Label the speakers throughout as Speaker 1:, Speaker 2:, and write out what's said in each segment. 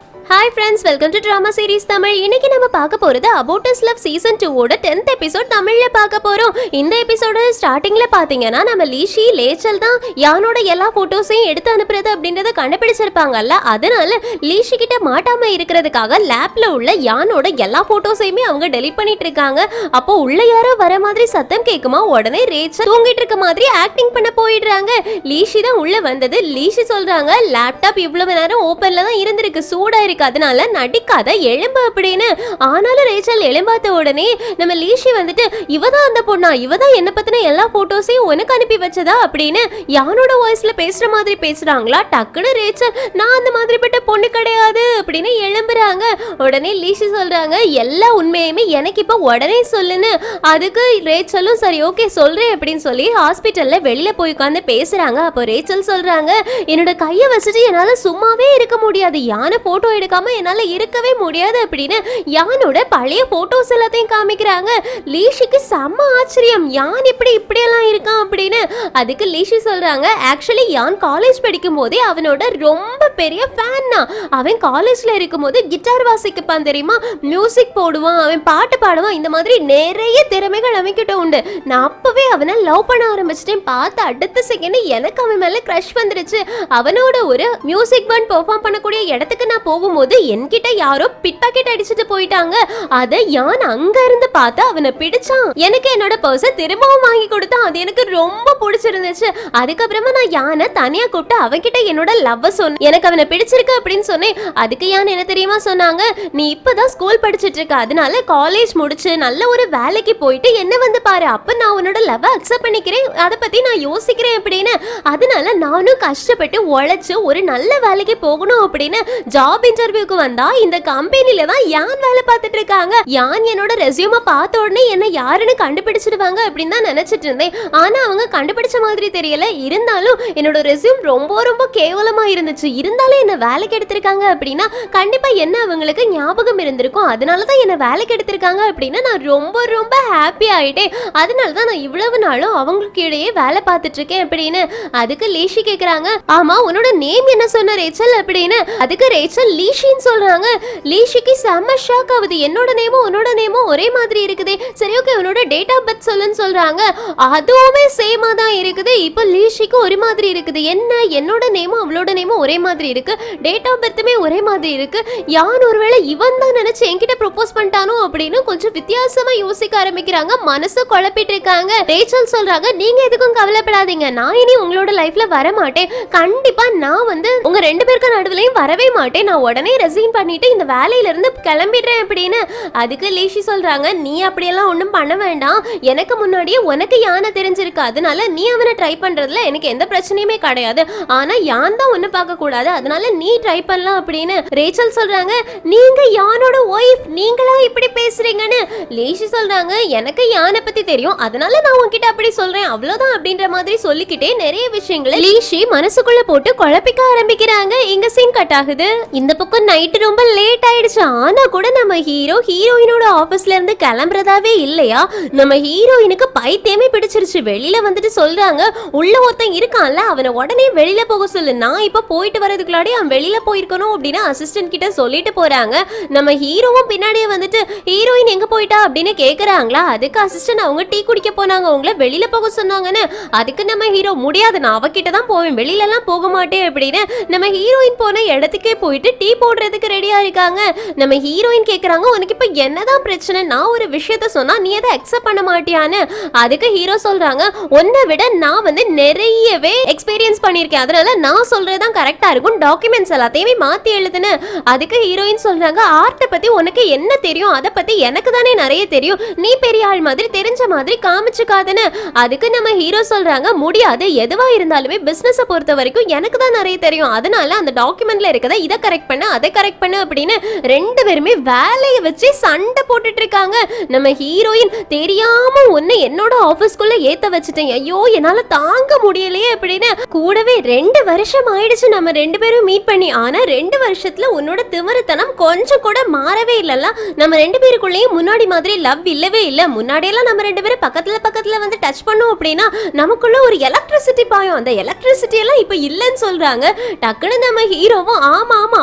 Speaker 1: hi friends welcome to drama series Tamil இன்னைக்கு நம்ம பார்க்க போறது அபவுட் இஸ் லவ் சீசன் டூவோட டென்த் எபிசோட் தமிழ்ல பார்க்க போறோம் இந்த எபிசோட ஸ்டார்டிங்ல பாத்தீங்கன்னா நம்ம லீஷி லேச்சல் தான் யானோட எல்லா போட்டோஸையும் எடுத்து அனுப்புறது அப்படின்றத கண்டுபிடிச்சிருப்பாங்கல்ல அதனால லீஷி கிட்ட மாட்டாம இருக்கிறதுக்காக லேப்ல உள்ள யானோட எல்லா போட்டோஸையுமே அவங்க டெலிட் பண்ணிட்டு இருக்காங்க அப்போ உள்ள யாரோ வர மாதிரி சத்தம் கேக்குமா உடனே ரேச்சல் தூங்கிட்டு இருக்க மாதிரி ஆக்டிங் பண்ண போயிடுறாங்க லீஷி தான் உள்ள வந்தது லீஷி சொல்றாங்க லேப்டாப் இவ்வளவு நேரம் ஓப்பன்ல தான் இருந்திருக்கு சூடா இருக்கு அதனால நடிக்காத எலும்பு அப்படின்னு ஆனாலும் ரேச்சல் எலும்பாத்த உடனே நம்ம லீஷி வந்துட்டு இவ தான் அந்த பொண்ணா இவ தான் என்ன பத்தின எல்லா போட்டோஸையும் உனக்கு அனுப்பி வச்சதா அப்படின்னு யானோட வாய்ஸ்ல பேசுற மாதிரி பேசுறாங்களா டக்குன்னு ரேச்சல் நான் அந்த மாதிரிப்பட்ட பொண்ணு கிடையாது அப்படின்னு எழும்புறாங்க உடனே லீஷி சொல்றாங்க எல்லா உண்மையுமே எனக்கு இப்போ உடனே சொல்லுன்னு அதுக்கு ரேச்சலும் சரி ஓகே சொல்றேன் அப்படின்னு சொல்லி ஹாஸ்பிட்டல்ல வெளியில போய் உட்காந்து பேசுறாங்க அப்போ ரேச்சல் சொல்றாங்க என்னோட கையை வச்சுட்டு என்னால சும்மாவே இருக்க முடியாது யானை போட்டோ எடுக்காம என்னால இருக்கவே முடியாது அப்படின்னு யானோட பழைய போட்டோஸ் எல்லாத்தையும் காமிக்கிறாங்க லீஷிக்கு செம்ம ஆச்சரியம் யான் இப்படி இப்படியெல்லாம் இருக்கான் அப்படின்னு அதுக்கு லீஷி சொல்றாங்க ஆக்சுவலி யான் காலேஜ் படிக்கும் போதே அவனோட ரொம்ப பெரிய ஃபேன் தான் அவன் காலேஜ்ல இருக்கும்போது கிட்டார் வாசிக்கப்பான் தெரியுமா மியூசிக் போடுவான் அவன் பாட்டு பாடுவான் இந்த மாதிரி நிறைய திறமைகள் அவன்கிட்ட உண்டு நான் அப்பவே அவனை லவ் பண்ண ஆரம்பிச்சிட்டேன் பார்த்து அடுத்த செகண்ட் எனக்கு அவன் மேல க்ரஷ் வந்துருச்சு அவனோட ஒரு மியூசிக் பேண்ட் பெர்ஃபார்ம் பண்ணக்கூடிய இடத்துக்கு நான் போகும்போது என்கிட்ட யாரோ பிட் பாக்கெட் அடிச்சுட்டு போயிட்டாங்க அதை யான் அங்க இருந்து பார்த்து அவனை பிடிச்சான் எனக்கு என்னோட பர்ஸை திரும்பவும் வாங்கி கொடுத்தான் அது எனக்கு ரொம்ப பிடிச்சிருந்துச்சு அதுக்கப்புறமா நான் யானை தனியா கூப்பிட்டு அவன்கிட்ட என்னோட லவ் சொன்னேன் எனக்கு அவனை பிடிச்சிருக்கு அப்படின்னு சொன்னேன் அதுக்கு யான் என்ன தெரியுமா சொன்னாங்க நீ இப்பதான் ஸ்கூல் படிச்சிட்டு இருக்க அதனால காலேஜ் முடிச்சு நல்ல ஒரு வேலைக்கு போயிட்டு என்ன வந்து பாரு அப்ப நான் உன்னோட லவ் அக்செப்ட் பண்ணிக்கிறேன் அதை பத்தி நான் யோசிக்கிறேன் அப்படின்னு அதனால நானும் கஷ்டப்பட்டு உழைச்சு ஒரு நல்ல வேலைக்கு போகணும் அப்படின்னு ஜாப் இன்டர்வியூக்கு வந்தா இந்த கம்பெனில தான் யான் வேலை பார்த்துட்டு இருக்காங்க யான் என்னோட ரெசியூமை பார்த்த உடனே என்ன யாருன்னு கண்டுபிடிச்சிடுவாங்க அப்படின்னு தான் நினைச்சிட்டு இருந்தேன் ஆனா அவங்க கண்டுபிடிச்ச மாதிரி தெரியல இருந்தாலும் என்னோட ரெசியூம் ரொம்ப ரொம்ப கேவலமா இருந்துச்சு இருந்தாலும் என்ன வேலைக்கு எடுத்திருக்காங்க அப்படின்னா கண்டிப்பா என்ன அவங்களுக்கு ஞாபகம் இருந்திருக்கும் அதனால தான் என்ன வேலைக்கு எடுத்திருக்காங்க அப்படின்னா நான் ரொம்ப ரொம்ப ஹாப்பி ஆயிட்டேன் அதனால தான் நான் இவ்வளவு நாளும் அவங்களுக்கு இடையே வேலை பார்த்துட்டு இருக்கேன் அப்படின்னு அதுக்கு லீஷி கேக்குறாங்க ஆமா உன்னோட நேம் என்ன சொன்ன ரேச்சல் அப்படின்னு அதுக்கு ரேச்சல் லீஷின்னு சொல்றாங்க லீஷிக்கு செம்ம ஷாக் ஆகுது என்னோட நேமும் உன்னோட நேமும் ஒரே மாதிரி இருக்குதே சரி ஓகே உன்னோட டேட் ஆஃப் பர்த் சொல்லுன்னு சொல்றாங்க அதுவுமே சேமா தான் இருக்குது இப்போ லீஷிக்கு ஒரு மாதிரி இருக்குது என்ன என்னோட நேமும் அவளோட நேமும் ஒரே மாதிரி இருக்கு டேட் ஆஃப் பர்த்துமே ஒரே மாதிரி இருக்கு யான் ஒருவேளை இவன் தான் நினைச்சு என்கிட்ட ப்ரொபோஸ் பண்ணிட்டானோ அப்படின்னு கொஞ்சம் வித்தியாசமா யோசிக்க ஆரம்பிக்கிறாங்க மனசு குழப்பிட்டு இருக்காங்க ரேச்சல் சொல்றாங்க நீங்க எதுக்கும் கவலைப்படாதீங்க நான் இனி உங்களோட லைஃப்ல வர மாட்டேன் கண்டிப்பா நான் வந்து உங்க ரெண்டு பேருக்கு நடுவுலையும் வரவே மாட்டேன் நான் உடனே ரெசைன் பண்ணிட்டு இந்த வேலையில இருந்து கிளம்பிடுறேன் அப்படின்னு அதுக்கு லீஷி சொல்றாங்க நீ அப்படியெல்லாம் ஒன்றும் பண்ண வேண்டாம் எனக்கு முன்னாடியே உனக்கு யானை தெரிஞ்சிருக்கு அதனால நீ அவனை ட்ரை பண்றதுல எனக்கு எந்த பிரச்சனையுமே கிடையாது ஆனா யான் தான் ஒண்ணு பார்க்க கூடாது அதனால நீ ட்ரை பண்ணலாம் அப்படின்னு ரேச்சல் சொல்றாங்க நீங்க யானோட ஒய்ஃப் நீங்களா இப்படி பேசுறீங்கன்னு லேஷி சொல்றாங்க எனக்கு யானை பத்தி தெரியும் அதனால நான் உன்கிட்ட அப்படி சொல்றேன் அவ்வளவுதான் அப்படின்ற மாதிரி சொல்லிக்கிட்டே நிறைய விஷயங்களை லீஷி மனசுக்குள்ள போட்டு குழப்பிக்க ஆரம்பிக்கிறாங்க இங்க சீன் கட் ஆகுது இந்த பக்கம் நைட்டு ரொம்ப லேட் ஆயிடுச்சு ஆனா கூட நம்ம ஹீரோ ஹீரோயினோட ஆபீஸ்ல இருந்து கிளம்புறதாவே இல்லையா நம்ம ஹீரோயினுக்கு பைத்தியமே பிடிச்சிருச்சு வெளியில வந்துட்டு சொல்றாங்க உள்ள ஒருத்தன் இருக்கான்ல அவனை உடனே வெளியில போக சொல்லு நான் இப்ப போயிட்டு வரதுக்குள்ளாடி அவன் வெளியில போயிருக்கணும் அப்படின்னு அசிஸ்டன்ட் கிட்ட சொல்லிட்டு போறாங்க நம்ம ஹீரோவும் பின்னாடியே வந்துட்டு ஹீரோயின் எங்க போயிட்டா அப்படின்னு கேக்குறாங்களா அதுக்கு அசிஸ்டன்ட் அவங்க டீ குடிக்க போனாங்க உங்களை வெளியில போக சொன்னாங்கன்னு அதுக்கு நம்ம ஹீரோ முடியாது நான் அவகிட்ட தான் போவேன் வெளியில எல்லாம் போக மாட்டேன் அப்படின்னு நம்ம ஹீரோயின் போன இடத்துக்கே போயிட்டு டீ போடுறதுக்கு ரெடியா இருக்காங்க நம்ம ஹீரோயின் கேக்குறாங்க உனக்கு இப்ப என்னதான் பிரச்சனை நான் ஒரு விஷயத்த சொன்னா நீ அதை அக்செப்ட் பண்ண மாட்டியான்னு அதுக்கு ஹீரோ சொல்றாங்க உன்னை விட நான் வந்து நிறையவே எக்ஸ்பீரியன்ஸ் பண்ணியிருக்கேன் அதனால நான் சொல்றதுதான் கரெக்டா இருக்கும் டாக்குமெண்ட்ஸ் எல்லாத்தையுமே மாத்தி எழுதுன்னு அதுக்கு ஹீரோயின் சொல்றாங்க ஆர்ட்டை பத்தி உனக்கு என்ன தெரியும் அதை பத்தி எனக்கு தானே நிறைய தெரியும் நீ பெரிய ஆள் மாதிரி தெரிஞ்ச மாதிரி காமிச்சுக்காதுன்னு அதுக்கு நம்ம ஹீரோ சொல்றாங்க முடியாது எதுவா இருந்தாலுமே பிசினஸை பொறுத்த வரைக்கும் எனக்கு தான் நிறைய தெரியும் அதனால அந்த டாக்குமெண்ட்ல இருக்கத இதை கரெக்ட் பண்ணு அதை கரெக்ட் பண்ணு அப்படின்னு ரெண்டு பேருமே வேலையை வச்சு சண்டை போட்டுட்டு இருக்காங்க நம்ம ஹீரோயின் தெரியாம ஒன்னு என்னோட ஆபீஸ்க்குள்ள ஏத்த வச்சுட்டேன் ஐயோ என்னால தாங்க முடியலையே அப்படின்னு கூடவே ரெண்டு வருஷம் ஆயிடுச்சு நம்ம ரெண்டு பேரும் மீட் பண்ணி ஆனா ரெண்டு வருஷத்துல உன்னோட திமிருத்தனம் கொஞ்சம் கூட மாறவே இல்லல்ல நம்ம ரெண்டு பேருக்குள்ளேயும் முன்னாடி மாதிரி லவ் இல்லவே இல்ல முன்னாடியெல்லாம் நம்ம ரெண்டு பேரும் பக்கத்துல பக்கத்துல வந்து டச் பண்ணோம் அப்படின்னா நமக்குள்ள ஒரு எலக்ட்ரிசிட்டி பாயும் அந்த எலக்ட்ரிசிட்டி எல்லாம் இப்ப இல்லைன்னு சொல்றாங்க டக்குன்னு நம்ம ஹீரோவும் ஆமா ஆமா அப்படிதான்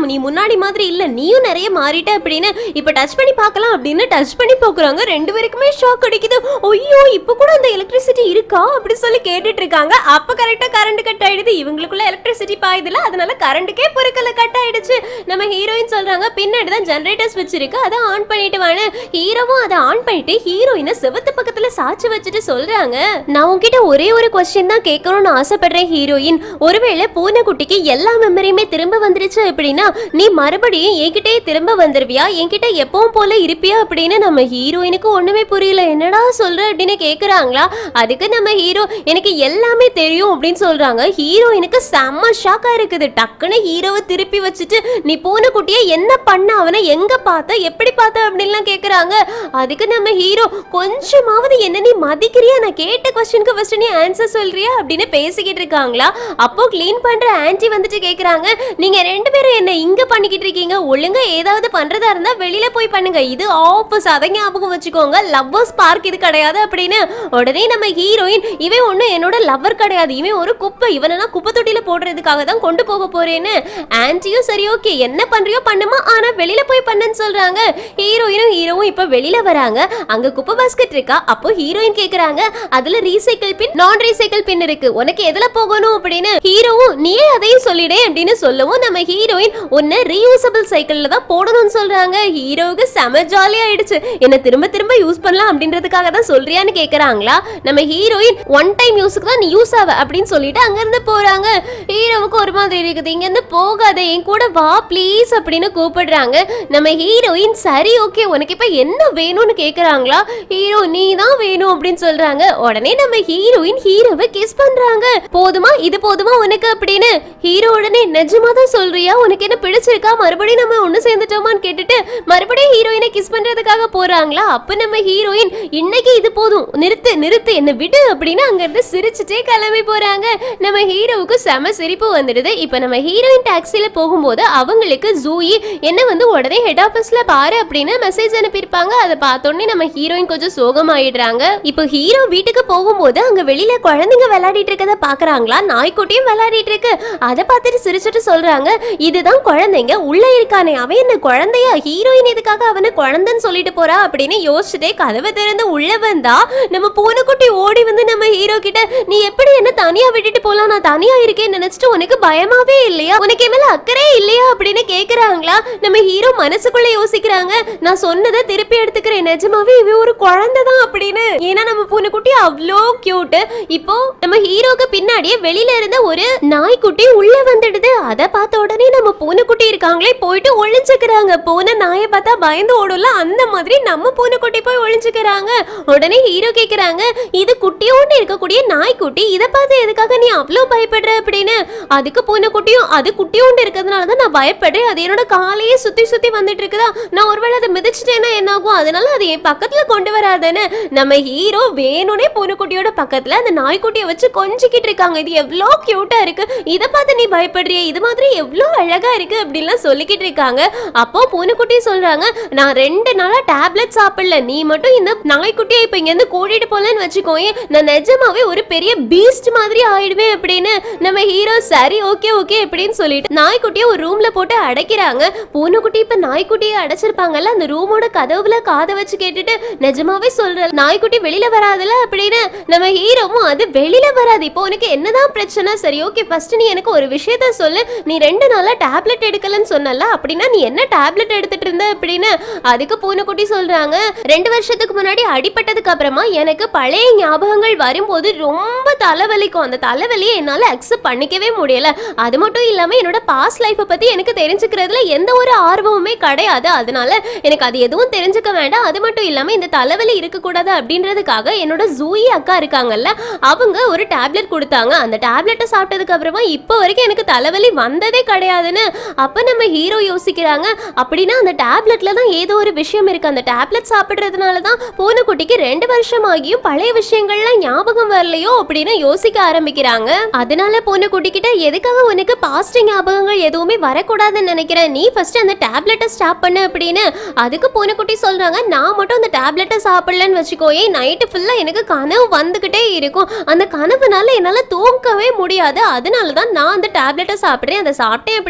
Speaker 1: நீ முன்னாடி மாதிரி இல்ல நீயும் நிறைய மாறிட்ட அப்படின்னு இப்ப டச் பண்ணி பார்க்கலாம் அப்படின்னு டச் பண்ணி பார்க்கறாங்க ரெண்டு பேருக்குமே ஷாக் அடிக்குது ஐயோ இப்ப கூட அந்த எலக்ட்ரிசிட்டி இருக்கா அப்படி சொல்லி கேட்டுட்டு இருக்காங்க அப்ப கரெக்டா கரண்ட் கட் ஆயிடுது இவங்களுக்குள்ள எலக்ட்ரிசிட்டி பாயுதுல அதனால கரண்ட்டுக்கே பொருட்களை கட் ஆயிடுச்சு நம்ம ஹீரோயின் சொல்றாங்க பின்னாடி தான் ஜெனரேட்டர் ஸ்விட்ச் இருக்கு அதை ஆன் பண்ணிட்டு வான்னு ஹீரோவும் அதை ஆன் பண்ணிட்டு ஹீரோயினை செவத்து பக்கத்துல சாட்சி வச்சுட்டு சொல்றாங்க நான் உன்கிட்ட ஒரே ஒரு கொஸ்டின் தான் கேட்கணும்னு ஆசைப்படுறேன் ஹீரோயின் ஒருவேளை பூனைக்குட்டிக்கு எல்லா மெமரியுமே திரும்ப வந்துருச்சு அப்படின்னா நீ மறுபடியும் என்கிட்டயே திரும்ப வந்துருவியா என்கிட்ட எப்பவும் போல இருப்பியா அப்படின்னு நம்ம ஹீரோயினுக்கு ஒண்ணுமே புரியல என்னடா சொல்ற அப்படின்னு கேக்குறாங்களா அதுக்கு நம்ம ஹீரோ எனக்கு எல்லாமே தெரியும் அப்படின்னு சொல்றாங்க ஹீரோயினுக்கு செம்ம ஷாக்கா இருக்குது டக்குன்னு ஹீரோவை திருப்பி வச்சுட்டு நீ பூனைக்குட்டியை என்ன பண்ண அவனை எங்க பார்த்த எப்படி பார்த்த அப்படின்லாம் கேக்குறாங்க அதுக்கு நம்ம ஹீரோ கொஞ்சமாவது என்ன நீ மதிக்கிறியா நான் கேட்ட கொஸ்டினுக்கு ஃபர்ஸ்ட் நீ ஆன்சர் சொல்றியா அப்படின்னு பேசிக்கிட்டு இருக்காங்களா அப்போ க்ளீன் பண்ற ஆன்ட்டி வந்துட்டு கேக்குறாங்க நீங்க ரெண்டு பேரும் என்ன இங்க பண்ணிக்கிட்டு இருக்கீங்க ஒழுங்கா ஏதாவது பண்றதா இருந்தா வெளியில போய் பண்ணுங்க இது ஆஃபீஸ் அதை ஞாபகம் வச்சுக்கோங்க லவ்வர்ஸ் பார்க் இது கிடையாது அப்படின்னு உடனே நம்ம ஹீரோயின் இவன் ஒன்றும் என்னோட லவ்வர் கிடையாது இவன் ஒரு குப்பை இவனை நான் குப்பை தொட்டியில போடுறதுக்காக தான் கொண்டு போக போறேன்னு ஆன்ட்டியும் சரி ஓகே என்ன பண்றியோ பண்ணுமா ஆனா வெளியில போய் பண்ணுன்னு சொல்றாங்க ஹீரோயினும் ஹீரோவும் இப்ப வெளியில வராங்க அங்க குப்பை பாஸ்கெட் இருக்கா அப்போ ஹீரோயின் கேக்குறாங்க அதுல ரீசைக்கிள் பின் நான் ரீசைக்கிள் பின் இருக்கு உனக்கு எதுல போகணும் அப்படின்னு ஹீரோவும் நீயே அதையும் சொல்லிடே அப்படின்னு சொல்லவும் நம்ம ஹீரோயின் ஒன்னு ரீயூசபிள் சைக்கிள்ல தான் போடணும்னு சொல்றாங்க ஹீரோவுக்கு செம ஜாலியா ஆயிடுச்சு என்ன திரும்ப திரும்ப யூஸ் பண்ணலாம் அப்படின்றதுக்காக தான் சொல்றியான்னு கேக்குறாங்களா நம்ம ஹீரோயின் ஒன் டைம் யூஸுக்கு தான் நீ யூஸ் ஆவ அப்படின்னு சொல்லிட்டு அங்க இருந்து போறாங்க ஹீரோவுக்கு ஒரு மாதிரி இருக்குது இங்க இருந்து போகாத என் கூட வா ப்ளீஸ் அப்படின்னு கூப்பிடுறாங்க நம்ம ஹீரோயின் சரி ஓகே உனக்கு இப்ப என்ன வேணும்னு கேக்குறாங்களா ஹீரோ நீ தான் வேணும் அப்படின்னு சொல்றாங்க உடனே நம்ம ஹீரோயின் ஹீரோவை கிஸ் பண்றாங்க போதுமா இது போதுமா உனக்கு அப்படின்னு ஹீரோ உடனே நிஜமா தான் சொல்றியா உனக்கு என்ன பிடிச்சிருக்கா மறுபடியும் நம்ம ஒண்ணு சேர்ந்துட்டோமான்னு கேட்டுட்டு மறுபடியும் ஹீரோயினை கிஸ் பண்றதுக்காக போறாங்களா அப்ப நம்ம ஹீரோயின் இன்னைக்கு இது போதும் நிறுத்து நிறுத்து என்ன விடு அப்படின்னு அங்க இருந்து சிரிச்சுட்டே கிளம்பி போறாங்க நம்ம ஹீரோவுக்கு செம சிரிப்பு வந்துடுது இப்ப நம்ம ஹீரோயின் டாக்ஸில போகும்போது அவங்களுக்கு ஜூயி என்ன வந்து உடனே ஹெட் ஆபீஸ்ல பாரு அப்படின்னு மெசேஜ் அனுப்பியிருப்பாங்க அதை பார்த்தோன்னே நம்ம ஹீரோயின் கொஞ்சம் சோகமாயிடுறாங்க இப்போ ஹீரோ வீட்டுக்கு போகும்போது அங்க வெளியில குழந்தைங்க விளையாடிட்டு இருக்கத பாக்குறாங்களா நாய்க்குட்டியும் விளையாடிட்டு இருக்கு அதை பார்த்துட்டு சிரிச்சுட்டு சொல்றாங்க இதுதான் குழந்தைங்க உள்ள இருக்கானே அவன் என்ன குழந்தையா ஹீரோயின் இதுக்காக அவனை குழந்தைன்னு சொல்லிட்டு போறா அப்படின்னு யோசிச்சுட்டே கதவை திறந்து உள்ள வந்தா நம்ம பூனைக்குட்டி ஓடி வந்து நம்ம ஹீரோ கிட்ட நீ எப்படி என்ன தனியா விட்டுட்டு போலாம் நான் தனியா இருக்கேன்னு நினைச்சிட்டு உனக்கு பயமாவே இல்லையா உனக்கு என் மேல அக்கறை இல்லையா அப்படின்னு கேக்குறாங்களா நம்ம ஹீரோ மனசுக்குள்ள யோசிக்கிறாங்க நான் சொன்னதை திருப்பி எடுத்துக்கிறேன் நிஜமாவே இவ ஒரு குழந்தை தான் அப்படின்னு ஏன்னா நம்ம பூனைக்குட்டி அவ்வளோ கியூட் இப்போ நம்ம ஹீரோக்கு பின்னாடியே வெளியில இருந்த ஒரு நாய்க்குட்டி உள்ள வந்துடுது அதை பார்த்த உடனே நம்ம பூனைக்குட்டி இருக்காங்களே போயிட்டு ஒளிஞ்சுக்கிறாங்க பூனை நாயை பார்த்தா பயந்து ஓடும்ல அந்த மாதிரி நம்ம பூனைக்குட்டி போய் ஒளிஞ்சுக்கிறாங்க உடனே ஹீரோ கேக்குறாங்க இது குட்டியோண்டு இருக்கக்கூடிய நாய்க்குட்டி இதை பார்த்து எதுக்காக நீ அவ்வளோ பயப்படுற அப்படின்னு அதுக்கு பூனைக்குட்டியும் அது குட்டியோண்டு இருக்கிறதுனால தான் நான் பயப்படுறேன் அது என்னோட காலையே சுத்தி சுத்தி வந்துட்டு இருக்குதா நான் ஒருவேளை அதை மிதிச்சிட்டேன்னா என்ன ஆகும் அதனால அது என் பக்கத்துல கொண்டு வராதுன்னு நம்ம ஹீரோ வேணும்னே பூனைக்குட்டியோட பக்கத்துல அந்த நாய்க்குட்டியை வச்சு கொஞ்சிக்கிட்டு இருக்காங்க இது எவ்வளோ கியூட்டா இருக்கு இதை பார்த்து நீ பயப்படுறிய இது மாதிரி எவ்வளோ அழகா இருக்கு அப்படின்லாம் சொல்லிக்கிட்டு இருக்காங்க அப்போ பூனைக்குட்டி சொல்றாங்க நான் ரெண்டு நாளா டேப்லெட் சாப்பிடல நீ மட்டும் இந்த நாய்க்குட்டியை இப்போ இங்க இருந்து கூட்டிட்டு போலன்னு வச்சுக்கோயேன் நான் நிஜமாவே ஒரு பெரிய பீஸ்ட் மாதிரி ஆயிடுவேன் அப்படின்னு நம்ம ஹீரோ சரி ஓகே ஓகே அப்படின்னு சொல்லிட்டு நாய்க்குட்டியை ஒரு ரூம்ல போட்டு அடைக்கிறாங்க பூனைக்குட்டி இப்ப நாய்க்குட்டியை அடைச்சிருப்பாங்கல்ல அந்த ரூமோட கதவுல காதை வச்சு கேட்டுட்டு நிஜமாவே சொல்ற நாய்க்குட்டி வெளியில வராதுல அப்படின்னு நம்ம ஹீரோவும் அது வெளியில வராது இப்போ உனக்கு என்னதான் பிரச்சனை சரி ஓகே ஃபர்ஸ்ட் நீ எனக்கு ஒரு விஷயத்த சொல்லு நீ ரெண்டு நாளா டேப்லெட் எடுக்கலன்னு சொன்னல அப்படின்னா நீ என்ன டேப்லெட் எடுத்துட்டு இருந்த அப்படின்னு அதுக்கு பூனைக்குட்டி சொல்றாங்க ரெண்டு வருஷத்துக்கு முன்னாடி அடிபட்டதுக்கு அப்புறமா எனக்கு பழைய ஞாபகங்கள் வரும்போது ரொம்ப தலைவலிக்கும் அந்த தலைவலியை என்னால அக்செப்ட் பண்ணிக்கவே முடியல அது மட்டும் இல்லாம என்னோட பாஸ்ட் லைஃப்பை பத்தி எனக்கு தெரிஞ்சுக்கிறதுல எந்த ஒரு ஆர்வமுமே கிடையாது அதனால எனக்கு அது எதுவும் தெரிஞ்சுக்க வேண்டாம் அது மட்டும் இல்லாம இந்த தலைவலி இருக்கக்கூடாது அப்படின்றதுக்காக என்னோட ஜூயி அக்கா இருக்காங்கல்ல அவங்க ஒரு டேப்லெட் கொடுத்தாங்க அந்த டேப்லெட்டை சாப்பிட்டதுக்கு அப்புறமா இப்போ வரைக்கும் எனக்கு தலைவலி வந்ததே கிடையாதுன்னு அப்ப நம்ம ஹீரோ யோசிக்கிறாங்க அப்படின்னா அந்த டேப்லெட்ல தான் ஏதோ ஒரு விஷயம் இருக்கு அந்த டேப்லெட் சாப்பிடுறதுனால தான் பூனைக்குட்டிக்கு ரெண்டு வருஷம் ஆகியும் பழைய விஷயங்கள்லாம் ஞாபகம் வரலையோ அப்படின்னு யோசிக்க ஆரம்பிக்கிறாங்க அதனால பூனைக்குட்டி கிட்ட எதுக்காக உனக்கு பாஸ்ட் ஞாபகங்கள் எதுவுமே வரக்கூடாதுன்னு நினைக்கிறேன் நீ ஃபர்ஸ்ட் அந்த டேப்லெட்டை ஸ்டாப் பண்ணு அப்படின்னு அதுக்கு பூனைக்குட்டி சொல்றாங்க நான் மட்டும் அந்த டேப்லெட்டை சாப்பிடலன்னு வச்சுக்கோயே நைட்டு ஃபுல்லா எனக்கு கனவு வந்துகிட்டே இருக்கும் அந்த கனவுனால என்னால தூங்கவே முடியாது அதனால தான் நான் அந்த டேப்லெட்டை சாப்பிட்றேன் அதை சாப்பிட்டேன் அப்படின்னா நான்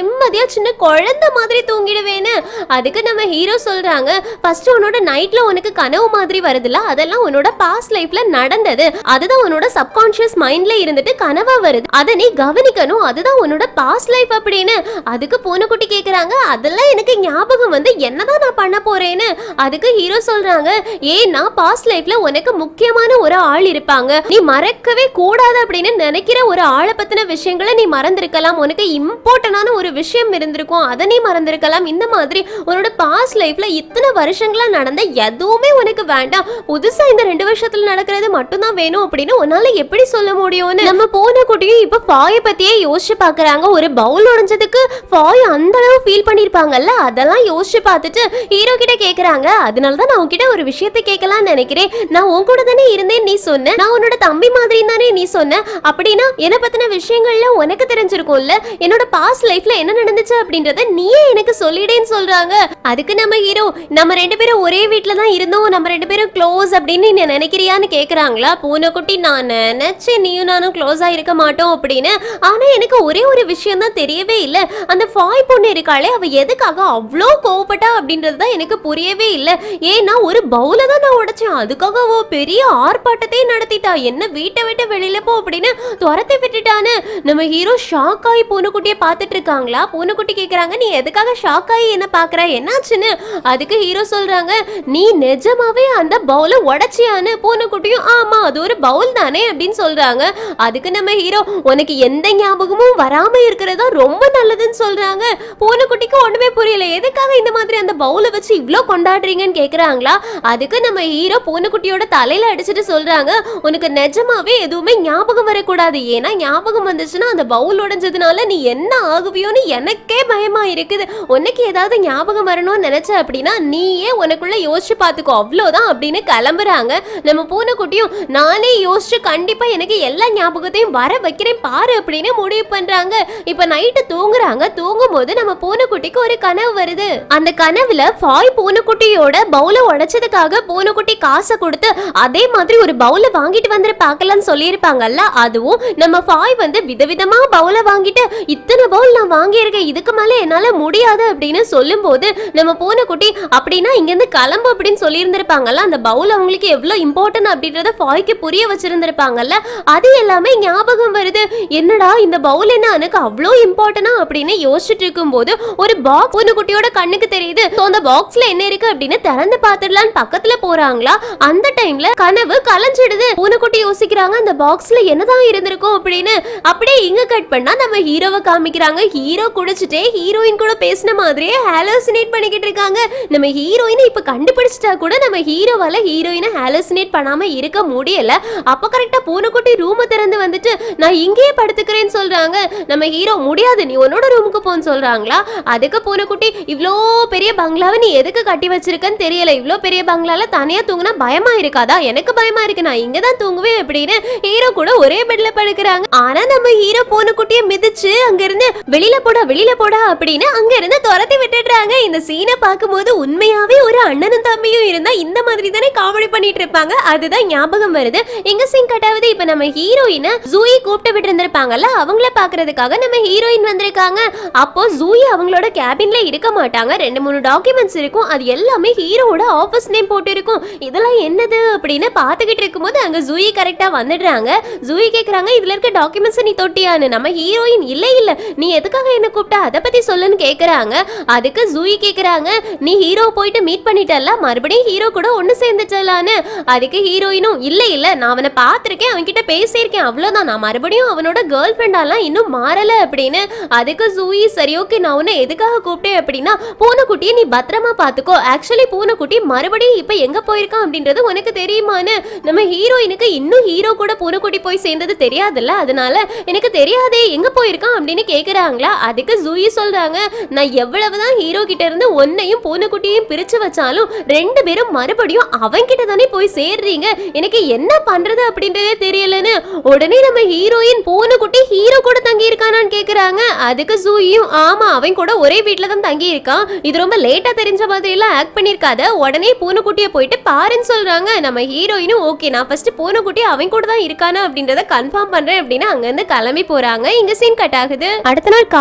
Speaker 1: நிம்மதியா சின்ன குழந்தை மாதிரி தூங்கிடுவேன்னு அதுக்கு நம்ம ஹீரோ சொல்றாங்க ஃபர்ஸ்ட் உன்னோட நைட்ல உனக்கு கனவு மாதிரி வருதுல அதெல்லாம் உன்னோட பாஸ்ட் லைஃப்ல நடந்தது அதுதான் உன்னோட சப்கான்ஷியஸ் மைண்ட்ல இருந்துட்டு கனவா வருது அதை நீ கவனிக்கணும் அதுதான் உன்னோட பாஸ்ட் லைஃப் அப்படின்னு அதுக்கு பூனைக்குட்டி கேக்குறாங்க அதெல்லாம் எனக்கு ஞாபகம் வந்து என்னதான் நான் பண்ண போறேன்னு அதுக்கு ஹீரோ சொல்றாங்க ஏன்னா பாஸ்ட் லைஃப்ல உனக்கு முக்கியமான ஒரு ஆள் இருப்பாங்க நீ மறக்கவே கூடாது அப்படின்னு நினைக்கிற ஒரு ஆளை பத்தின விஷயங்களை நீ மறந்திருக்கலாம் உனக்கு இம்பார்ட்டன்டான ஒரு விஷயம் இருந்திருக்கும் அதை நீ மறந்திருக்கலாம் இந்த மாதிரி உன்னோட பாஸ்ட் லைஃப்ல இத்தனை வருஷங்களா நடந்த எதுவுமே உனக்கு வேண்டாம் புதுசா இந்த ரெண்டு வருஷத்துல நடக்கிறது மட்டும்தான் வேணும் அப்படின்னு உன்னால எப்படி சொல்ல முடியும்னு நம்ம போன குட்டியும் இப்ப ஃபாய பத்தியே யோசிச்சு பாக்குறாங்க ஒரு பவுல் உடைஞ்சதுக்கு ஃபாய் அந்த அளவு ஃபீல் பண்ணிருப்பாங்கல்ல அதெல்லாம் யோசிச்சு பார்த்துட்டு ஹீரோ கிட்ட கேக்குறாங்க அதனால தான் நான் உன்கிட்ட ஒரு விஷயத்தை கேட்கலாம்னு நினைக்கிறேன் நான் உன் கூட தானே இருந்தேன் நீ சொன்ன நான் உன்னோட தம்பி மாதிரி தானே நீ சொன்ன அப்படின்னா என்ன பத்தின விஷயங்கள்ல உனக்கு தெரிஞ்சிருக்கும்ல என்னோட பாஸ்ட் லைஃப்ல என்ன நடந்துச்சு அப்படின்றத நீயே எனக்கு சொல்லிடேன்னு சொல்றாங்க அதுக்கு நம்ம ஹீரோ நம்ம ரெண்டு பேரும் ஒரே வீட்ல தான் இருந்தோம் நம்ம ரெண்டு பேரும் க்ளோஸ் அப்படின்னு நீ நினைக்கிறியான்னு கேக்குறாங்களா பூனைக்குட்டி நான் நினைச்சேன் நீயும் நானும் க்ளோஸா இருக்க மாட்டோம் அப்படின்னு ஆனா எனக்கு ஒரே ஒரு விஷயம் தான் தெரியவே இல்ல அந்த ஃபாய் பொண்ணு இருக்காளே அவ எதுக்காக அவ்வளோ கோவப்பட்டா அப்படின்றது தான் எனக்கு புரியவே இல்ல ஏன்னா ஒரு பவுல தான் நான் உடைச்சேன் அதுக்காக அவ பெரிய ஆர்ப்பாட்டத்தையே நடத்திட்டா என்ன வீட்டை விட்டு வெளியில போ அப்படின்னு துரத்தி விட்டுட்டான்னு நம்ம ஹீரோ ஷாக் ஆகி பூனைக்குட்டியை பார்த்துட்டு இருக்காங்களா பூனைக்குட்டி கேக்குறாங்க நீ எதுக்காக ஷாக் ஆகி என்ன பாக்குற என்னாச்சுன்னு அதுக்கு ஹீரோ சொல்றாங்க நீ நிஜமாவே அந்த பவுல உடைச்சியான்னு பூனைக்குட்டியும் ஆமா அது ஒரு பவுல் தானே அப்படின்னு சொல்றாங்க அதுக்கு நம்ம ஹீரோ உனக்கு எந்த ஞாபகமும் வராம இருக்கிறதா ரொம்ப நல்லதுன்னு சொல்றாங்க பூனைக்குட்டிக்கு ஒண்ணுமே புரியல எதுக்காக இந்த மாதிரி அந்த பவுல வச்சு இவ்ளோ கொண்டாடுறீங்கன்னு கேக்குறாங்களா அதுக்கு நம்ம ஹீரோ பூனைக்குட்டியோட தலையில அடிச்சுட்டு சொல்றாங்க உனக்கு நிஜமாவே எதுவுமே ஞாபகம் வரக்கூடாது ஏன்னா ஞாபகம் வந்துச்சுன்னா அந்த பவுல் உடைஞ்சதுனால நீ என்ன ஆகுவியோன்னு எனக்கே பயமா இருக்குது உனக்கு ஏதாவது ஞாபகம் வரணும்னு நினைச்ச அப்படின்னா நீயே உனக்குள்ள யோசிச்சு பார்த்துக்கோ அவ்வளோதான் அப்படின்னு கிளம்புறாங்க நம்ம பூனைக்குட்டியும் நானே யோசிச்சு கண்டிப்பா எனக்கு எல்லா ஞாபகத்தையும் வர வைக்கிறேன் பாரு அப்படின்னு முடிவு பண்றாங்க இப்ப நைட்டு தூங்குறாங்க தூங்கும் போது நம்ம பூனைக்குட்டிக்கு ஒரு கனவு வருது அந்த கனவுல ஃபாய் பூனைக்குட்டியோட பவுல உடைச்சதுக்காக பூனைக்குட்டி காசை கொடுத்து அதே மாதிரி ஒரு பவுல வாங்கிட்டு வந்து பார்க்கலாம்னு சொல்லியிருப்பாங்கல்ல அதுவும் நம்ம ஃபாய் வந்து விதவிதமா பவுல வாங்கிட்டு இத்தனை பவுல் நான் வாங்கியிருக்கேன் இதுக்கு மேல என்னால முடியாது அப்படின்னு சொல்லும்போது நம்ம பூனைக்குட்டி அப்படின்னா இங்கேருந்து கிளம்பு அப்படின்னு சொல்லியிருந்திருப்பாங்கல்ல அந்த பவுல் அவங்களுக்கு எவ்வளோ இம்பார்ட்டன்ட் அப்படின்றத ஃபாய்க்கு புரிய வச்சிருந்திருப்பாங்கல்ல அது எல்லாமே ஞாபகம் வருது என்னடா இந்த பவுல் என்ன எனக்கு அவ்வளோ இம்பார்ட்டனா அப்படின்னு யோசிச்சுட்டு இருக்கும்போது ஒரு பாக்ஸ் பூனைக்குட்டியோட கண்ணுக்கு தெரியுது So, அந்த பாக்ஸ்ல என்ன இருக்கு அப்படின்னு திறந்து பார்த்துடலான்னு பக்கத்துல போறாங்களா அந்த டைம்ல கனவு கலைஞ்சிடுது பூனைக்குட்டி யோசிக்கிறாங்க அந்த பாக்ஸ்ல என்னதான் இருந்திருக்கும் அப்படின்னு அப்படியே இங்க கட் பண்ணா நம்ம ஹீரோவை காமிக்கிறாங்க ஹீரோ குடிச்சிட்டே ஹீரோயின் கூட பேசின மாதிரியே ஹாலோசினேட் பண்ணிக்கிட்டு இருக்காங்க நம்ம ஹீரோயினை இப்ப கண்டுபிடிச்சிட்டா கூட நம்ம ஹீரோவால ஹீரோயினை ஹாலோசினேட் பண்ணாம இருக்க முடியல அப்ப கரெக்டா பூனைக்குட்டி ரூமை திறந்து வந்துட்டு நான் இங்கேயே படுத்துக்கிறேன்னு சொல்றாங்க நம்ம ஹீரோ முடியாது நீ உன்னோட ரூமுக்கு போன்னு சொல்றாங்களா அதுக்கு பூனைக்குட்டி இவ்ளோ பெரிய பங்களாவை நீ எதுக்கு கட்டி வச்சிருக்கன்னு தெரியல இவ்ளோ பெரிய பங்களால தனியா தூங்குனா பயமா இருக்காதா எனக்கு பயமா இருக்கு நான் இங்க தான் தூங்குவேன் அப்படின்னு ஹீரோ கூட ஒரே பெட்ல படுக்கிறாங்க ஆனா நம்ம ஹீரோ பூனைக்குட்டியை மிதிச்சு அங்க இருந்து வெளியில போடா வெளியில போடா அப்படின்னு அங்க இருந்து துரத்தி விட்டுடுறாங்க இந்த சீனை பார்க்கும்போது உண்மையாவே ஒரு அண்ணனும் தம்பியும் இருந்தா இந்த மாதிரி தானே காமெடி பண்ணிட்டு இருப்பாங்க அதுதான் ஞாபகம் வருது எங்க சீன் கட்டாவது இப்ப நம்ம ஹீரோயினை ஜூயி கூப்பிட்டு விட்டு இருந்திருப்பாங்கல்ல அவங்கள பாக்குறதுக்காக நம்ம ஹீரோயின் வந்திருக்காங்க அப்போ ஜூயி அவங்களோட கேபின்ல இருக்க மாட்டாங்க ரெண்டு மூணு டாக்குமெண்ட்ஸ் இருக்கும் அது எல்லாமே ஹீரோவோட ஆஃபீஸ் நேம் போட்டு இருக்கும் இதெல்லாம் என்னது அப்படின்னு பார்த்துக்கிட்டு இருக்கும்போது அங்க ஜூயி கரெக்டா வந்துடுறாங்க ஜூயி கேக்குறாங்க இதுல இருக்க டாக்குமெண்ட்ஸ் நீ தொட்டியான்னு நம்ம ஹீரோயின் இல்ல இல்ல நீ எதுக்காக என்ன கூப்பிட்டா அதை பத்தி சொல்லுன்னு கேக்குறாங்க அதுக்கு ஜூயி கேக்குறாங்க நீ ஹீரோ போயிட்டு மீட் பண்ணிட்டல்ல மறுபடியும் ஹீரோ கூட ஒண்ணு சேர்ந்துட்டலான்னு அதுக்கு ஹீரோயினும் இல்ல இல்ல நான் அவனை பார்த்திருக்கேன் அவன்கிட்ட பேசியிருக்கேன் அவ்வளவுதான் நான் மறுபடியும் அவனோட கேர்ள் ஃப்ரெண்டாலாம் இன்னும் மாறல அப்படின்னு அதுக்கு ஜூயி சரி ஓகே நான் உன்னை எதுக்காக கூப்பிட்டேன் அப்படின்னா பூனைக்குட்டியை நீ பத்திரமா பாத்துக்கோ ஆக்சுவலி பூனைக்குட்டி மறுபடியும் இப்ப எங்க போயிருக்கான் அப்படின்றது உனக்கு தெரியுமான்னு நம்ம ஹீரோயினுக்கு இன்னும் ஹீரோ கூட பூனைக்குட்டி போய் சேர்ந்தது தெரியாதுல்ல அதனால எனக்கு தெரியாதே எங்க போயிருக்கான் அப்படின்னு கேக்குறாங்களா அதுக்கு ஜூயி சொல்றாங்க நான் எவ்வளவுதான் ஹீரோ கிட்ட இருந்து ஒன்னையும் பூனைக்குட்டியையும் பிரிச்சு வச்சாலும் ரெண்டு பேரும் மறுபடியும் அவன் கிட்ட தானே போய் சேர்றீங்க எனக்கு என்ன பண்றது அப்படின்றதே தெரியலன்னு உடனே நம்ம ஹீரோயின் பூனைக்குட்டி ஹீரோ கூட தங்கி இருக்கானான்னு கேக்குறாங்க அதுக்கு ஜூயும் ஆமா அவன் கூட ஒரே வீட்ல தான் தங்கி இருக்கான் இது ரொம்ப லேட்டா தெரிஞ்ச மாதிரி எல்லாம் ஆக்ட் பண்ணிருக்காத உடனே பூனைக்குட்டிய போயிட்டு பாருன்னு சொல்றாங்க நம்ம ஹீரோயினும் ஓகே நான் ஃபர்ஸ்ட் பூனைக்குட்டி அவன் கூட தான் இருக்கானா அப்படின்றத கன்ஃபார்ம் பண்றேன் அப்படின்னு அங்க இருந்து கிளம்பி போறாங்க இங்க சீன் கட் ஆகுது அடுத்த நாள் காலை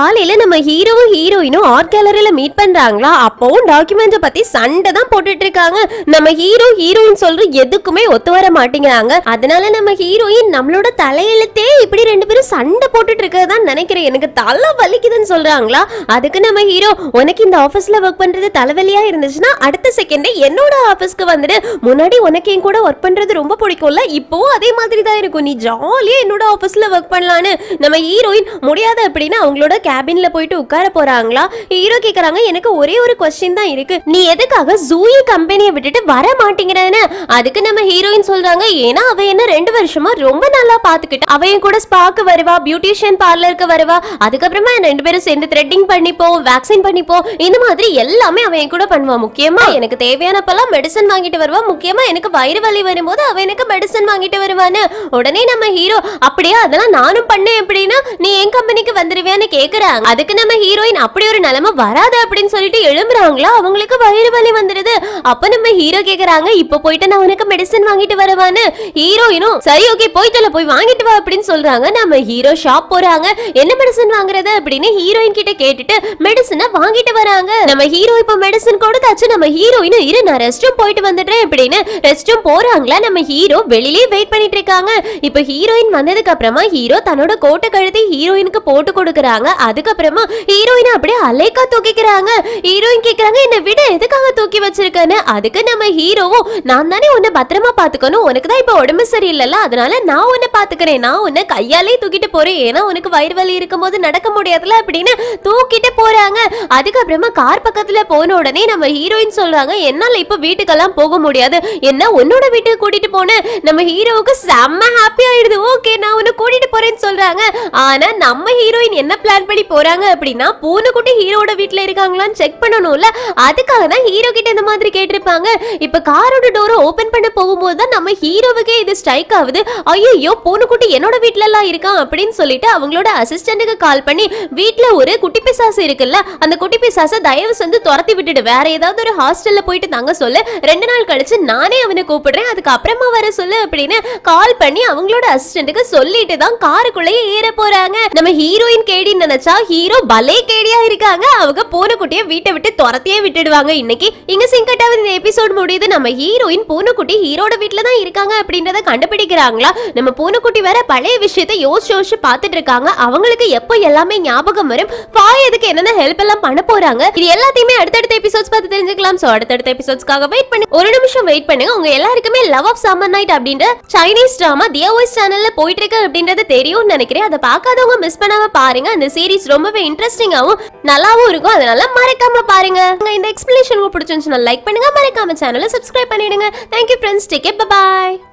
Speaker 1: காலையில நம்ம ஹீரோவும் ஹீரோயினும் ஆர்ட் கேலரியில மீட் பண்றாங்களா அப்பவும் டாக்குமெண்ட் பத்தி சண்டை தான் போட்டுட்டு இருக்காங்க நம்ம ஹீரோ ஹீரோயின் சொல்ற எதுக்குமே ஒத்து வர மாட்டேங்கிறாங்க அதனால நம்ம ஹீரோயின் நம்மளோட தலையெழுத்தே இப்படி ரெண்டு பேரும் சண்டை போட்டுட்டு இருக்கறதா நினைக்கிறேன் எனக்கு தலை வலிக்குதுன்னு சொல்றாங்களா அதுக்கு நம்ம ஹீரோ உனக்கு இந்த ஆபீஸ்ல ஒர்க் பண்றது தலைவலியா இருந்துச்சுன்னா அடுத்த செகண்டே என்னோட ஆபீஸ்க்கு வந்துடு முன்னாடி உனக்கு என் கூட ஒர்க் பண்றது ரொம்ப பிடிக்கும்ல இப்போவும் அதே மாதிரி தான் இருக்கும் நீ ஜாலியா என்னோட ஆபீஸ்ல ஒர்க் பண்ணலான்னு நம்ம ஹீரோயின் முடியாது அப்படின்னு அவங்களோட கேபின்ல போயிட்டு உட்கார போறாங்களா ஹீரோ கேக்குறாங்க எனக்கு ஒரே ஒரு கொஸ்டின் தான் இருக்கு நீ எதுக்காக ஜூயி கம்பெனியை விட்டுட்டு வர மாட்டேங்கிறன்னு அதுக்கு நம்ம ஹீரோயின் சொல்றாங்க ஏன்னா அவ என்ன ரெண்டு வருஷமா ரொம்ப நல்லா பாத்துக்கிட்டு அவ என் கூட ஸ்பாக்கு வருவா பியூட்டிஷியன் பார்லருக்கு வருவா அதுக்கப்புறமா ரெண்டு பேரும் சேர்ந்து த்ரெட்டிங் பண்ணிப்போம் வேக்சின் பண்ணிப்போம் இந்த மாதிரி எல்லாமே அவ என் கூட பண்ணுவா முக்கியமா எனக்கு தேவையானப்பெல்லாம் மெடிசன் வாங்கிட்டு வருவா முக்கியமா எனக்கு வயிறு வலி வரும்போது அவ எனக்கு மெடிசன் வாங்கிட்டு வருவான்னு உடனே நம்ம ஹீரோ அப்படியே அதெல்லாம் நானும் பண்ணேன் எப்படின்னா நீ என் கம்பெனிக்கு வந்துருவியான்னு கேக்குறாங்க அதுக்கு நம்ம ஹீரோயின் அப்படி ஒரு நிலைமை வராது அப்படின்னு சொல்லிட்டு எழும்புறாங்களா அவங்களுக்கு வயிறு வலி வந்துருது அப்ப நம்ம ஹீரோ கேக்குறாங்க இப்ப போயிட்டு நான் உனக்கு மெடிசன் வாங்கிட்டு வரவான்னு ஹீரோயினும் சரி ஓகே போயிட்டு போய் வாங்கிட்டு வா அப்படின்னு சொல்றாங்க நம்ம ஹீரோ ஷாப் போறாங்க என்ன மெடிசன் வாங்குறது அப்படின்னு ஹீரோயின் கிட்ட கேட்டுட்டு மெடிசனை வாங்கிட்டு வராங்க நம்ம ஹீரோ இப்ப மெடிசன் கொடுத்தாச்சு நம்ம ஹீரோயினும் இரு நான் ரெஸ்ட் ரூம் போயிட்டு வந்துடுறேன் அப்படின்னு ரெஸ்ட் ரூம் போறாங்களா நம்ம ஹீரோ வெளியிலே வெயிட் பண்ணிட்டு இருக்காங்க இப்ப ஹீரோயின் வந்ததுக்கு அப்புறமா ஹீரோ தன்னோட கோட்டை கழுத்தி ஹீரோயினுக்கு போட்டு கொடுக்குறாங்க அதுக்கப்புறமா ஹீரோயின் அப்படியே அலைக்கா தூக்கிக்கிறாங்க ஹீரோயின் கேக்குறாங்க என்ன விட எதுக்காக தூக்கி வச்சிருக்கேன்னு அதுக்கு நம்ம ஹீரோவும் நான் தானே உன்னை பத்திரமா பாத்துக்கணும் உனக்கு தான் இப்ப உடம்பு சரியில்லைல்ல அதனால நான் உன்னை பாத்துக்கிறேன் நான் உன்னை கையாலே தூக்கிட்டு போறேன் ஏன்னா உனக்கு வயிறு வலி இருக்கும்போது நடக்க முடியாதுல அப்படின்னு தூக்கிட்டு போறாங்க அதுக்கப்புறமா கார் பக்கத்துல போன உடனே நம்ம ஹீரோயின் சொல்றாங்க என்னால இப்ப வீட்டுக்கெல்லாம் போக முடியாது என்ன உன்னோட வீட்டுக்கு கூட்டிட்டு போனேன் நம்ம ஹீரோவுக்கு செம்ம ஹாப்பி ஆயிடுது ஓகே நான் உன்னை கூட்டிட்டு போறேன்னு சொல்றாங்க ஆனா நம்ம ஹீரோயின் என்ன பிளான் பண்ணி போறாங்க அப்படின்னா பூனைக்குட்டி ஹீரோட வீட்ல இருக்காங்களான்னு செக் பண்ணணும்ல அதுக்காக தான் ஹீரோ கிட்ட இந்த மாதிரி கேட்டிருப்பாங்க இப்ப காரோட டோரை ஓபன் பண்ண போகும்போது தான் நம்ம ஹீரோவுக்கே இது ஸ்ட்ரைக் ஆகுது ஐயோ பூனைக்குட்டி என்னோட வீட்ல எல்லாம் இருக்கான் அப்படின்னு சொல்லிட்டு அவங்களோட அசிஸ்டன்ட்டுக்கு கால் பண்ணி வீட்ல ஒரு குட்டி பிசாசு இருக்குல்ல அந்த குட்டி பிசாசை தயவு செஞ்சு துரத்தி விட்டுடு வேற ஏதாவது ஒரு ஹாஸ்டல்ல போயிட்டு தங்க சொல்லு ரெண்டு நாள் கழிச்சு நானே அவனை கூப்பிடுறேன் அதுக்கு அப்புறமா வர சொல்லு அப்படின்னு கால் பண்ணி அவங்களோட அசிஸ்டன்ட்டுக்கு சொல்லிட்டு தான் காருக்குள்ளேயே ஏற போறாங்க நம்ம ஹீரோயின் கேடி நினைச்சா ஹீரோ பலே கேடியா இருக்காங்க அவங்க பூனைக்குட்டியை வீட்டை விட்டு துரத்தியே விட்டுடுவாங்க இன்னைக்கு இங்க சிங்கட்டாவது இந்த எபிசோட் முடியுது நம்ம ஹீரோயின் பூனைக்குட்டி ஹீரோட வீட்ல தான் இருக்காங்க அப்படின்றத கண்டுபிடிக்கிறாங்களா நம்ம பூனைக்குட்டி வேற பழைய விஷயத்தை யோசிச்சு யோசிச்சு பார்த்துட்டு இருக்காங்க அவங்களுக்கு எப்போ எல்லாமே ஞாபகம் வரும் பாய் எதுக்கு என்னென்ன ஹெல்ப் எல்லாம் பண்ண போறாங்க இது எல்லாத்தையுமே அடுத்தடுத்த எபிசோட்ஸ் பார்த்து தெரிஞ்சுக்கலாம் சோ அடுத்தடுத்த எபிசோட்ஸ்க்காக வெயிட் பண்ணி ஒரு நிமிஷம் வெயிட் பண்ணுங்க உங்க எல்லாருக்குமே லவ் ஆஃப் சம்மர் நைட் அப்படின்ற சைனீஸ் டிராமா தியோவைஸ் சேனல்ல போயிட்டு இருக்கு அப்படின்றது தெரியும்னு நினைக்கிறேன் அதை பார்க்காதவங்க மிஸ் பண்ணாம பாருங்க அந்த சீரிஸ் ரொம்பவே இன்ட்ரெஸ்டிங்காவும் நல்லாவும் இருக்கும் அதனால மறக்காம பாருங்க உங்க இந்த எக்ஸ்பிளேஷன் பிடிச்சிருந்துச்சுன்னா லைக் பண்ணுங்க மறக்காம சேனலை சப்ஸ்கிரைப் பண்ணிடுங்க தேங்க்யூ ஃப்ரெண்ட்ஸ் டேக் பை